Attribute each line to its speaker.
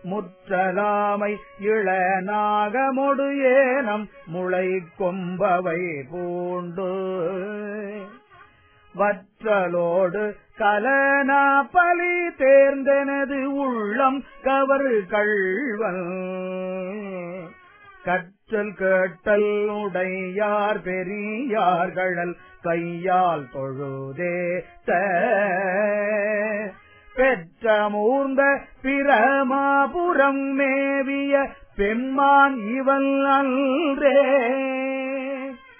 Speaker 1: முற்றலாமை இளநாகமொடு ஏனம் முளை கொம்பவை பூண்டு வற்றலோடு கலனா பலி தேர்ந்தெனது உள்ளம் கவர் கள்வன் கற்றல் கேட்டல் உடையார் பெரியார்களல் கையால் தொழுதே பெற்ற மூர்ந்த பிரமாபுரம் மேவிய பெம்மான் இவள் அன்றே